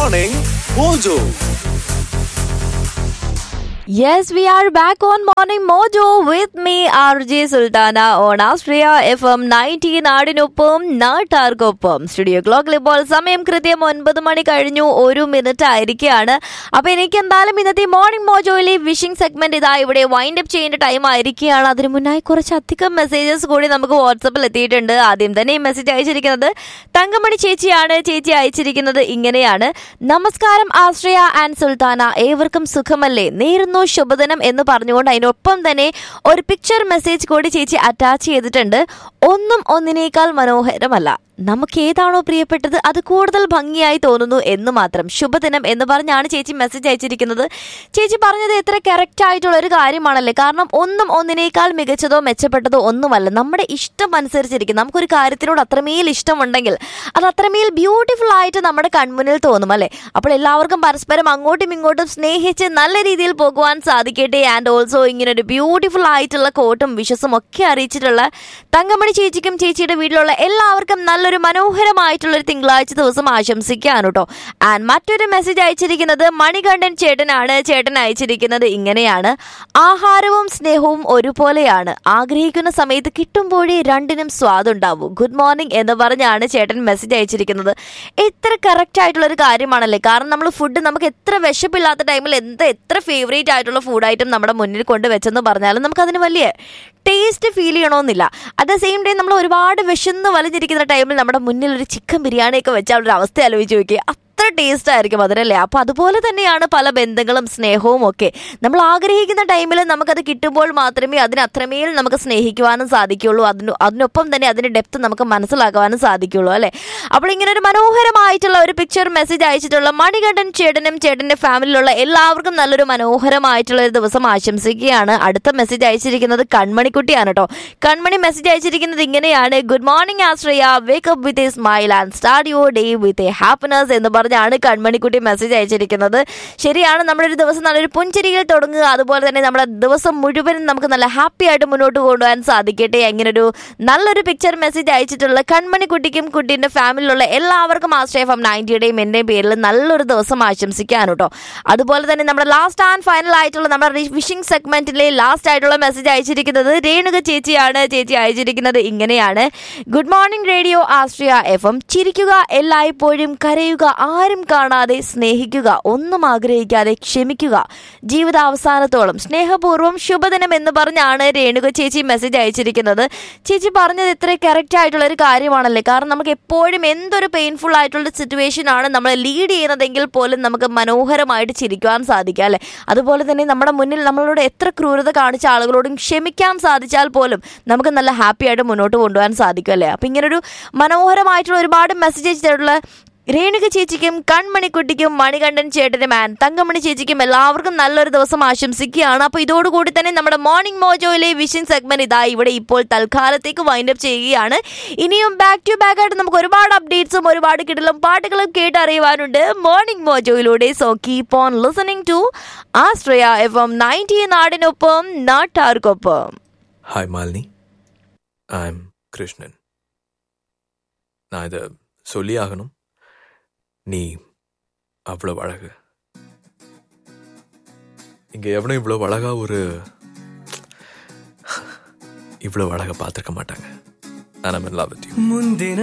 Morning Mojo. Yes, we are back on Morning Mojo with me, RJ Sultana on Austria FM 90 നാടിനൊപ്പം നാട്ടാർക്കൊപ്പം studio ക്ലോക്കിൽ ഇപ്പോൾ സമയം കൃത്യം ഒൻപത് മണി കഴിഞ്ഞു ഒരു മിനിറ്റ് ആയിരിക്കുകയാണ് അപ്പൊ എനിക്ക് എന്തായാലും ഇന്നത്തെ മോർണിംഗ് മോജോയിലെ വിഷിംഗ് സെഗ്മെന്റ് ഇതാ ഇവിടെ വൈൻഡ് അപ്പ് ചെയ്യേണ്ട ടൈം ആയിരിക്കുകയാണ് അതിന് മുന്നായി കുറച്ച് അധികം മെസ്സേജസ് കൂടി നമുക്ക് വാട്സപ്പിൽ എത്തിയിട്ടുണ്ട് ആദ്യം തന്നെ ഈ മെസ്സേജ് അയച്ചിരിക്കുന്നത് തങ്കമണി ചേച്ചിയാണ് ചേച്ചി അയച്ചിരിക്കുന്നത് ഇങ്ങനെയാണ് നമസ്കാരം ആശ്രയ ആൻഡ് സുൽത്താന ഏവർക്കും സുഖമല്ലേ നേരുന്നു ശുഭദിനം എന്ന് പറഞ്ഞുകൊണ്ട് അതിനൊപ്പം തന്നെ ഒരു പിക്ചർ മെസ്സേജ് കൂടി ചേച്ചി അറ്റാച്ച് ചെയ്തിട്ടുണ്ട് ഒന്നും ഒന്നിനേക്കാൾ മനോഹരമല്ല നമുക്ക് ഏതാണോ പ്രിയപ്പെട്ടത് അത് കൂടുതൽ ഭംഗിയായി തോന്നുന്നു എന്ന് മാത്രം ശുഭദിനം എന്ന് പറഞ്ഞാണ് ചേച്ചി മെസ്സേജ് അയച്ചിരിക്കുന്നത് ചേച്ചി പറഞ്ഞത് എത്ര കറക്റ്റ് ആയിട്ടുള്ള ഒരു കാര്യമാണല്ലേ കാരണം ഒന്നും ഒന്നിനേക്കാൾ മികച്ചതോ മെച്ചപ്പെട്ടതോ ഒന്നുമല്ല നമ്മുടെ ഇഷ്ടം അനുസരിച്ചിരിക്കും നമുക്കൊരു കാര്യത്തിനോട് അത്രമേൽ ഇഷ്ടമുണ്ടെങ്കിൽ അത് അത്രമേൽ ബ്യൂട്ടിഫുൾ ആയിട്ട് നമ്മുടെ കൺമുന്നിൽ തോന്നും അല്ലേ അപ്പോൾ എല്ലാവർക്കും പരസ്പരം അങ്ങോട്ടും ഇങ്ങോട്ടും സ്നേഹിച്ച് നല്ല രീതിയിൽ പോകുവാൻ സാധിക്കട്ടെ ആൻഡ് ഓൾസോ ഇങ്ങനെ ഒരു ബ്യൂട്ടിഫുൾ ആയിട്ടുള്ള കോട്ടും വിഷസും ഒക്കെ അറിയിച്ചിട്ടുള്ള തങ്കമണി ചേച്ചിക്കും ചേച്ചിയുടെ വീട്ടിലുള്ള എല്ലാവർക്കും നല്ലൊരു മനോഹരമായിട്ടുള്ള ഒരു തിങ്കളാഴ്ച ദിവസം ആശംസിക്കുകയാണ് കേട്ടോ ആൻഡ് മറ്റൊരു മെസ്സേജ് അയച്ചിരിക്കുന്നത് മണികണ്ഠൻ ചേട്ടനാണ് ചേട്ടൻ അയച്ചിരിക്കുന്നത് ഇങ്ങനെയാണ് ആഹാരവും സ്നേഹവും ഒരുപോലെയാണ് ആഗ്രഹിക്കുന്ന സമയത്ത് കിട്ടുമ്പോഴേ രണ്ടിനും സ്വാദുണ്ടാവൂ ഗുഡ് മോർണിംഗ് എന്ന് പറഞ്ഞാണ് ചേട്ടൻ മെസ്സേജ് അയച്ചിരിക്കുന്നത് എത്ര കറക്റ്റ് ആയിട്ടുള്ള ഒരു കാര്യമാണല്ലേ കാരണം നമ്മൾ ഫുഡ് നമുക്ക് എത്ര വിശപ്പില്ലാത്ത ടൈമിൽ എന്ത് എത്ര ഫേവറേറ്റ് ആയിട്ടുള്ള ഫുഡ് ഐറ്റം നമ്മുടെ മുന്നിൽ കൊണ്ട് വെച്ചെന്ന് പറഞ്ഞാലും നമുക്ക് അതിന് വലിയ ടേസ്റ്റ് ഫീൽ ചെയ്യണമെന്നില്ല അറ്റ് ദ സെയിം ടൈം നമ്മൾ ഒരുപാട് വിശന്ന് വലിഞ്ഞിരിക്കുന്ന ടൈമിൽ നമ്മുടെ മുന്നിൽ ഒരു ചിക്കൻ ബിരിയാണിയൊക്കെ വെച്ചാൽ ഒരു അവസ്ഥ ആലോചിച്ച് നോക്കിയേ അത്ര ടേസ്റ്റ് ആയിരിക്കും അതിനല്ലേ അപ്പൊ അതുപോലെ തന്നെയാണ് പല ബന്ധങ്ങളും സ്നേഹവും ഒക്കെ നമ്മൾ ആഗ്രഹിക്കുന്ന ടൈമിൽ നമുക്കത് കിട്ടുമ്പോൾ മാത്രമേ അതിന് അത്രമേൽ നമുക്ക് സ്നേഹിക്കുവാനും സാധിക്കുള്ളൂ അതിന് അതിനൊപ്പം തന്നെ അതിന്റെ ഡെപ്ത് നമുക്ക് മനസ്സിലാക്കുവാനും സാധിക്കുള്ളൂ അല്ലെ അപ്പോൾ ഇങ്ങനെ ഒരു മനോഹരമായിട്ടുള്ള ഒരു പിക്ചർ മെസ്സേജ് അയച്ചിട്ടുള്ള മണികണ്ഠൻ ചേട്ടനും ചേട്ടന്റെ ഫാമിലിയിലുള്ള എല്ലാവർക്കും നല്ലൊരു മനോഹരമായിട്ടുള്ള ഒരു ദിവസം ആശംസിക്കുകയാണ് അടുത്ത മെസ്സേജ് അയച്ചിരിക്കുന്നത് കൺമണിക്കുട്ടിയാണ് കേട്ടോ കൺമണി മെസ്സേജ് അയച്ചിരിക്കുന്നത് ഇങ്ങനെയാണ് good morning Ashraya wake up with a smile and start your day with a happiness എന്ന് പറഞ്ഞാണ് കൺമണിക്കുട്ടി മെസ്സേജ് അയച്ചിരിക്കുന്നത് ശരിയാണ് നമ്മുടെ ഒരു ദിവസം നല്ലൊരു പുഞ്ചിരിയിൽ തുടങ്ങുക അതുപോലെ തന്നെ നമ്മുടെ ദിവസം മുഴുവനും നമുക്ക് നല്ല ഹാപ്പി ആയിട്ട് മുന്നോട്ട് കൊണ്ടുപോകാൻ സാധിക്കട്ടെ അങ്ങനെ ഒരു നല്ലൊരു പിക്ചർ മെസ്സേജ് അയച്ചിട്ടുള്ള കൺമണിക്കുട്ടിക്കും കുട്ടീൻ്റെ ഫാമിലിയിലുള്ള എല്ലാവർക്കും ആശ്രയ ഫം നയൻറ്റിയുടെയും എൻ്റെയും പേരിൽ നല്ലൊരു ദിവസം ആശംസിക്കാൻ കേട്ടോ അതുപോലെ തന്നെ നമ്മുടെ ലാസ്റ്റ് ആൻഡ് ഫൈനൽ ആയിട്ടുള്ള നമ്മുടെ വിഷിംഗ് സെഗ്മെന്റിലെ ലാസ്റ്റ് ആയിട്ടുള്ള മെസ്സേജ് അയച്ചിരിക്കുന്നത് രേണുക ചേച്ചിയാണ് ചേച്ചി അയച്ചിരിക്കുന്നത് ഇങ്ങനെയാണ് good morning radio Ashraya F M ചിരിക്കുക എല്ലായ്പ്പോഴും കരയുക ആരും കാണാതെ സ്നേഹിക്കുക ഒന്നും ആഗ്രഹിക്കാതെ ക്ഷമിക്കുക ജീവിതാവസാനത്തോളം സ്നേഹപൂർവ്വം ശുഭദിനം എന്ന് പറഞ്ഞാണ് രേണുക ചേച്ചി മെസ്സേജ് അയച്ചിരിക്കുന്നത് ചേച്ചി പറഞ്ഞത് ഇത്ര കറക്റ്റ് ആയിട്ടുള്ള ഒരു കാര്യമാണല്ലേ കാരണം നമുക്ക് എപ്പോഴും എന്തൊരു പെയിൻഫുൾ ആയിട്ടുള്ള സിറ്റുവേഷൻ ആണ് നമ്മളെ ലീഡ് ചെയ്യുന്നതെങ്കിൽ പോലും നമുക്ക് മനോഹരമായിട്ട് ചിരിക്കുവാൻ സാധിക്കുക അല്ലേ അതുപോലെ തന്നെ നമ്മുടെ മുന്നിൽ നമ്മളോട് എത്ര ക്രൂരത കാണിച്ച ആളുകളോടും ക്ഷമിക്കാൻ സാധിച്ചാൽ പോലും നമുക്ക് നല്ല ഹാപ്പി ആയിട്ട് മുന്നോട്ട് കൊണ്ടുപോകാൻ സാധിക്കും അല്ലേ അപ്പം ഇങ്ങനൊരു മനോഹരമായിട്ടുള്ള ഒരുപാട് മെസ്സേജ് ചെയ്തിട്ടുള്ള രേണുക ചേച്ചിക്കും കൺമണിക്കുട്ടിക്കും മണികണ്ഠൻ ചേട്ടനും ആൻഡ് തങ്കമണി ചേച്ചിക്കും എല്ലാവർക്കും നല്ലൊരു ദിവസം ആശംസിക്കുകയാണ് അപ്പോൾ ഇതോടുകൂടി തന്നെ നമ്മുടെ മോർണിംഗ് മോജോയിലെ വിഷൻ സെഗ്മെന്റ് ഇതാ ഇവിടെ ഇപ്പോൾ തൽക്കാലത്തേക്ക് വൈൻഡ് അപ്പ് ചെയ്യുകയാണ് ഇനിയും ബാക്ക് ടു ബാക്ക് ആയിട്ട് നമുക്ക് ഒരുപാട് അപ്ഡേറ്റ്സും ഒരുപാട് കിടലും പാട്ടുകളും കേട്ടറിയുവാനുണ്ട് മോർണിംഗ് മോജോയിലൂടെ so keep on listening to Ashraya F M ninety നാടിനൊപ്പം നാട്ടാർക്കൊപ്പം hi Malini I am Krishnan நான் இதை சொல்லி ஆகணும் நீ அவ்வளவு அழகு இங்க எவனும் இவ்வளவு அழகா ஒரு இவ்வளவு அழகா பார்த்துருக்க மாட்டாங்க நான் லவ் வித் யூ ಮುಂದಿನ